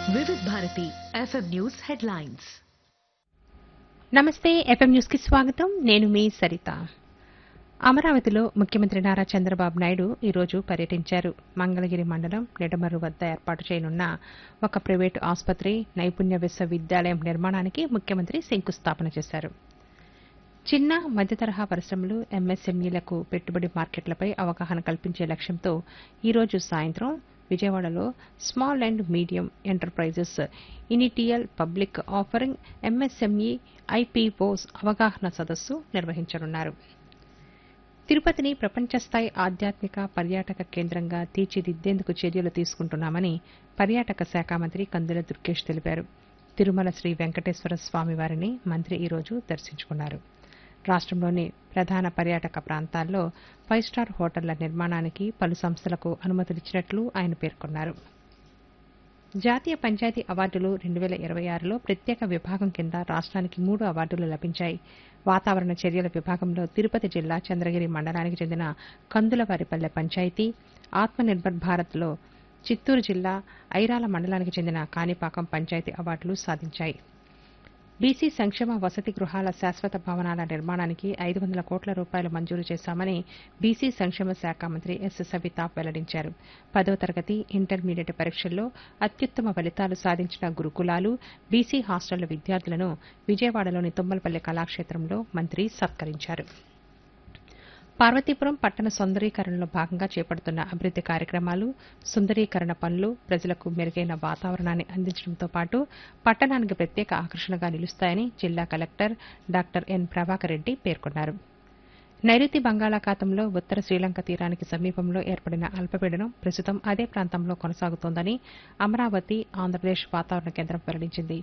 వివిధ Bharati FM news headlines నమస్తే FM news కి స్వాగతం నేను మీ సరిత అమరావతిలో ముఖ్యమంత్రి నారా చంద్రబాబు నాయుడు ఈరోజు పర్యటించారు మంగళగిరి మండలం నిడమర్రు వద్ద ఏర్పాటు చేయనున్న ఒక ప్రైవేటు ఆసుపత్రి నైపుణ్య విశ్వవిద్యాలయం నిర్మాణానికి ముఖ్యమంత్రి శంకుస్థాపన చేశారు చిన్న మధ్యతరహా పరిశ్రమలు ఎంఎస్ఎంఈలకు పెట్టుబడి మార్కెట్లపై అవగాహన కల్పించే లక్ష్యంతో ఈరోజు సాయంత్రం విజయవాడలో small and medium enterprises initial public offering MSME IPOs అవగాహన సదస్సు నిర్వహించనున్నారు తిరుపతిని ప్రపంచ స్థాయి ఆధ్యాత్మిక పర్యాటక కేంద్రంగా తీర్చిదిద్దేందుకు చర్యలు తీసుకుంటున్నామని పర్యాటక శాఖ మంత్రి కందుల దుర్గేష్ తెలిపారు తిరుమల శ్రీ వెంకటేశ్వర స్వామి వారిని మంత్రి ఈరోజు దర్శించుకున్నారు రాష్ట్రంలోని ప్రధాన పర్యాటక ప్రాంతాల్లో ఫైవ్ స్టార్ హోటళ్ల నిర్మాణానికి పలు సంస్థలకు అనుమతులిచ్చినట్లు ఆయన పేర్కొన్నారు జాతీయ పంచాయతీ అవార్డులు రెండు వేల ఇరవై ఆరులో ప్రత్యేక విభాగం కింద రాష్ట్రానికి మూడు అవార్డులు లభించాయి వాతావరణ చర్యల విభాగంలో తిరుపతి జిల్లా చంద్రగిరి మండలానికి చెందిన కందులవారిపల్లె పంచాయతీ ఆత్మనిర్భర్ భారత్లో చిత్తూరు జిల్లా ఐరాల మండలానికి చెందిన కాణిపాకం పంచాయతీ అవార్డులు సాధించాయి బీసీ సంక్షేమ వసతి గృహాల శాశ్వత భవనాల నిర్మాణానికి ఐదు వందల కోట్ల రూపాయలు మంజూరు చేశామని బీసీ సంక్షేమ శాఖ మంత్రి ఎస్ సవిత వెల్లడించారు పదో తరగతి ఇంటర్మీడియట్ పరీక్షల్లో అత్యుత్తమ ఫలితాలు సాధించిన గురుకులాలు బీసీ హాస్టళ్ల విద్యార్థులను విజయవాడలోని తుమ్మలపల్లి కళాక్షేత్రంలో మంత్రి సత్కరించారు పార్వతీపురం పట్టణ సుందరీకరణలో భాగంగా చేపడుతున్న అభివృద్ది కార్యక్రమాలు సుందరీకరణ పనులు ప్రజలకు మెరుగైన వాతావరణాన్ని అందించడంతో పాటు పట్టణానికి ప్రత్యేక ఆకర్షణగా నిలుస్తాయని జిల్లా collector doctor N Prabhakar Reddy పేర్కొన్నారు నైరుతి బంగాళాఖాతంలో ఉత్తర శ్రీలంక తీరానికి సమీపంలో ఏర్పడిన అల్పపీడనం ప్రస్తుతం అదే ప్రాంతంలో కొనసాగుతోందని అమరావతి ఆంధ్రప్రదేశ్ వాతావరణ కేంద్రం వెల్లడించింది